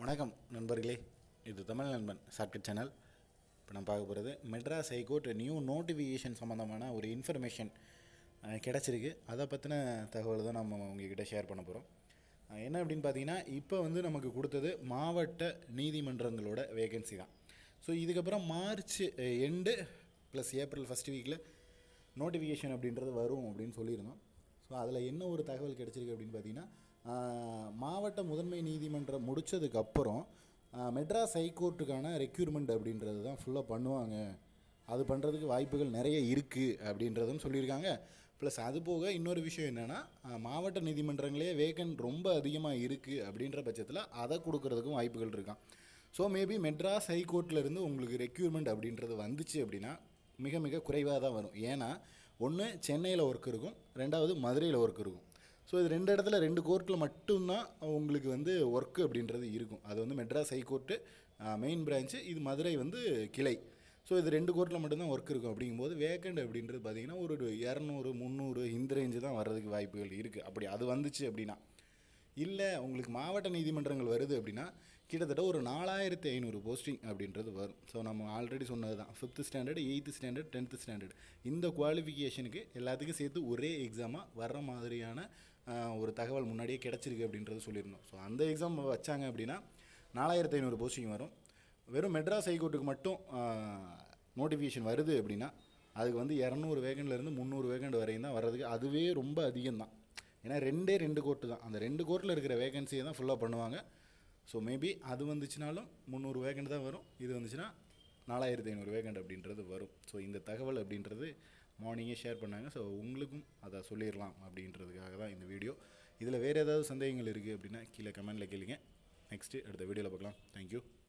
வணக்கம் நண்பர்களே இது தமிழ் நண்பன் ஷார்ட்கட் சேனல் இப்போ நான் பார்க்க போகிறது மெட்ராஸ் ஹைகோர்ட் நியூ நோட்டிஃபிகேஷன் சம்மந்தமான ஒரு இன்ஃபர்மேஷன் கிடச்சிருக்கு அதை பற்றின தகவல் தான் நம்ம உங்ககிட்ட ஷேர் பண்ண போகிறோம் என்ன அப்படின்னு பார்த்தீங்கன்னா இப்போ வந்து நமக்கு கொடுத்தது மாவட்ட நீதிமன்றங்களோட வேகன்சி தான் ஸோ இதுக்கப்புறம் March end plus April first வீக்கில் நோட்டிஃபிகேஷன் அப்படின்றது வரும் அப்படின்னு சொல்லியிருந்தோம் ஸோ அதில் என்ன ஒரு தகவல் கிடச்சிருக்கு அப்படின்னு பார்த்தீங்கன்னா ஆஹ், மாவட்ட முதன்மை நீதிமன்றம் முடித்ததுக்கப்புறம் மெட்ராஸ் ஹைகோர்ட்டுக்கான ரெக்யூர்மெண்ட் அப்படின்றது தான் ஃபுல்லாக பண்ணுவாங்க அது பண்ணுறதுக்கு வாய்ப்புகள் நிறைய இருக்குது அப்படின்றதும் சொல்லியிருக்காங்க ப்ளஸ் அது போக இன்னொரு விஷயம் என்னென்னா மாவட்ட நீதிமன்றங்களே வேகன்ட் ரொம்ப அதிகமாக இருக்குது அப்படின்ற பட்சத்தில் அதை கொடுக்கறதுக்கும் வாய்ப்புகள் இருக்கான் ஸோ மேபி மெட்ராஸ் ஹைகோர்ட்டில் இருந்து உங்களுக்கு ரெக்யூர்மெண்ட் அப்படின்றது வந்துச்சு அப்படின்னா மிக மிக குறைவாக தான் வரும் ஏன்னா ஒன்று சென்னையில் ஒர்க் இருக்கும் ரெண்டாவது மதுரையில் ஒர்க் இருக்கும் ஸோ இது ரெண்டு இடத்துல ரெண்டு கோர்ட்டில் மட்டும்தான் உங்களுக்கு வந்து ஒர்க்கு அப்படின்றது இருக்கும் அது வந்து மெட்ராஸ் ஹைகோர்ட்டு மெயின் பிரான்ச்சு இது மதுரை வந்து கிளை ஸோ இது ரெண்டு கோர்ட்டில் மட்டும்தான் ஒர்க் இருக்கும் அப்படிங்கும்போது வேக்கண்ட் அப்படின்றது பார்த்தீங்கன்னா ஒரு இரநூறு முந்நூறு இந்த ரேஞ்சு தான் வர்றதுக்கு வாய்ப்புகள் இருக்குது அப்படி அது வந்துச்சு அப்படின்னா இல்லை உங்களுக்கு மாவட்ட நீதிமன்றங்கள் வருது அப்படின்னா கிட்டத்தட்ட ஒரு நாலாயிரத்தி ஐநூறு போஸ்டிங் அப்படின்றது வரும் ஸோ நம்ம ஆல்ரெடி சொன்னது தான் fifth standard eighth standard tenth standard இந்த குவாலிஃபிகேஷனுக்கு எல்லாத்துக்கும் சேர்த்து ஒரே எக்ஸாமாக வர்ற மாதிரியான ஆஹ், ஒரு தகவல் முன்னாடியே கிடச்சிருக்கு அப்படின்றது சொல்லியிருந்தோம் ஸோ அந்த எக்ஸாம் வச்சாங்க அப்படின்னா நாலாயிரத்தி ஐநூறு போஸ்டிங் வரும் வெறும் மெட்ராஸ் ஹைகோர்ட்டுக்கு மட்டும் நோட்டிஃபிகேஷன் வருது அப்படின்னா அதுக்கு வந்து இரநூறு வேகன்லேருந்து முந்நூறு வேகண்ட் வரையும் தான் வர்றதுக்கு அதுவே ரொம்ப அதிகம்தான் ஏன்னா ரெண்டே ரெண்டு கோர்ட்டு தான் அந்த ரெண்டு கோர்ட்டில் இருக்கிற வேகன்சியை தான் ஃபுல்லாக பண்ணுவாங்க ஸோ மேபி அது வந்துச்சுனாலும் முந்நூறு வேகண்ட் தான் வரும் இது வந்துச்சுன்னா நாலாயிரத்தி ஐநூறு வேகண்ட் அப்படின்றது வரும் ஸோ இந்த தகவல் அப்படின்றது மார்னிங்கே ஷேர் பண்ணாங்க ஸோ உங்களுக்கும் அதை சொல்லிடலாம் அப்படின்றதுக்காக தான் இந்த வீடியோ இதில் வேறு ஏதாவது சந்தேகங்கள் இருக்குது அப்படின்னா கீழே கமெண்டில் கேளுங்க நெக்ஸ்ட்டு அடுத்த வீடியோவில் பார்க்கலாம் தேங்க்யூ